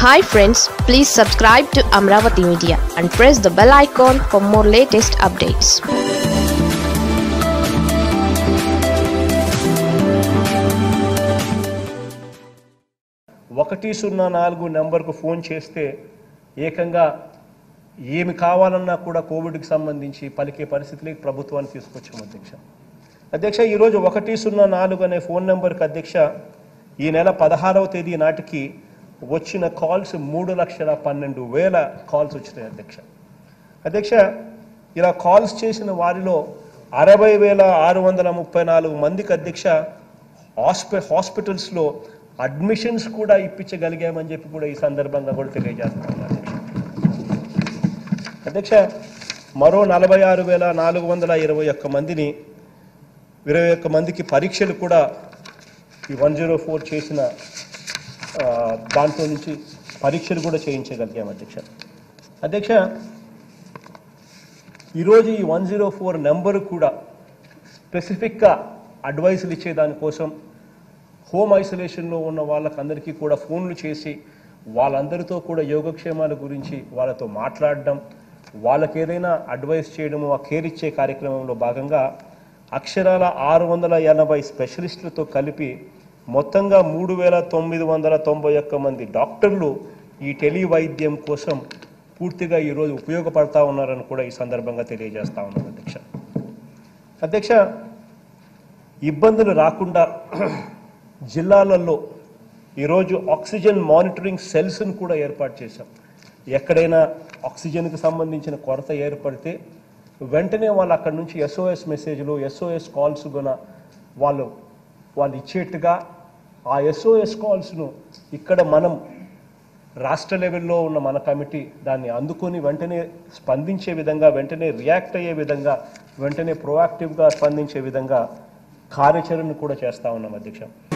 hi friends please subscribe to Amaravati media and press the bell icon for more latest updates ఒకటి సున్నా నాలుగు నెంబర్కు phone చేస్తే ఏకంగా ఏమి కావాలన్నా కూడా కోవిడ్కి సంబంధించి పలికే పరిస్థితికి ప్రభుత్వాన్ని తీసుకొచ్చాం అధ్యక్ష అధ్యక్ష ఈరోజు ఒకటి సున్నా నాలుగు అనే ఫోన్ నెంబర్కి అధ్యక్ష ఈ నెల పదహారవ తేదీ నాటికి వచ్చిన కాల్స్ మూడు లక్షల పన్నెండు వేల కాల్స్ వచ్చినాయి అధ్యక్ష అధ్యక్ష ఇలా కాల్స్ చేసిన వారిలో అరవై వేల ఆరు వందల ముప్పై నాలుగు మందికి అధ్యక్ష హాస్పి హాస్పిటల్స్లో అడ్మిషన్స్ కూడా ఇప్పించగలిగామని చెప్పి కూడా ఈ సందర్భంగా కూడా తెలియజేస్తున్నాను అధ్యక్ష అధ్యక్ష మరో నలభై ఆరు వేల నాలుగు వందల ఇరవై ఒక్క మందిని ఇరవై ఒక్క మందికి పరీక్షలు కూడా ఈ వన్ జీరో ఫోర్ చేసిన ఆ, దాంట్లో నుంచి పరీక్షలు కూడా చేయించగలిగాం అధ్యక్ష అధ్యక్ష ఈరోజు ఈ వన్ జీరో ఫోర్ నెంబర్ కూడా స్పెసిఫిక్గా అడ్వైసులు ఇచ్చే దానికోసం హోమ్ ఐసోలేషన్లో ఉన్న వాళ్ళకందరికీ కూడా ఫోన్లు చేసి వాళ్ళందరితో కూడా యోగక్షేమాల గురించి వాళ్ళతో మాట్లాడడం వాళ్ళకి ఏదైనా అడ్వైస్ చేయడము ఆ కేర్ ఇచ్చే కార్యక్రమంలో భాగంగా అక్షరాల ఆరు వందల ఎనభై స్పెషలిస్టులతో కలిపి మొత్తంగా మూడు వేల తొమ్మిది వందల తొంభై ఒక్క మంది డాక్టర్లు ఈ టెలి వైద్యం కోసం పూర్తిగా ఈరోజు ఉపయోగపడతా ఉన్నారని కూడా ఈ సందర్భంగా తెలియజేస్తా ఉన్నాను అధ్యక్ష అధ్యక్ష ఇబ్బందులు రాకుండా జిల్లాలలో ఈరోజు ఆక్సిజన్ మానిటరింగ్ సెల్స్ను కూడా ఏర్పాటు చేశాం ఎక్కడైనా ఆక్సిజన్కి సంబంధించిన కొరత ఏర్పడితే వెంటనే వాళ్ళు అక్కడ నుంచి ఎస్ఓఎస్ మెసేజ్లు ఎస్ఓఎస్ కాల్స్ కూడా వాళ్ళు వాళ్ళు ఇచ్చేట్టుగా ఆ ఎస్ఓఎస్ కాల్స్ను ఇక్కడ మనం రాష్ట్ర లెవెల్లో ఉన్న మన కమిటీ దాన్ని అందుకొని వెంటనే స్పందించే విధంగా వెంటనే రియాక్ట్ అయ్యే విధంగా వెంటనే ప్రొయాక్టివ్గా స్పందించే విధంగా కార్యాచరణ కూడా చేస్తా ఉన్నాం అధ్యక్ష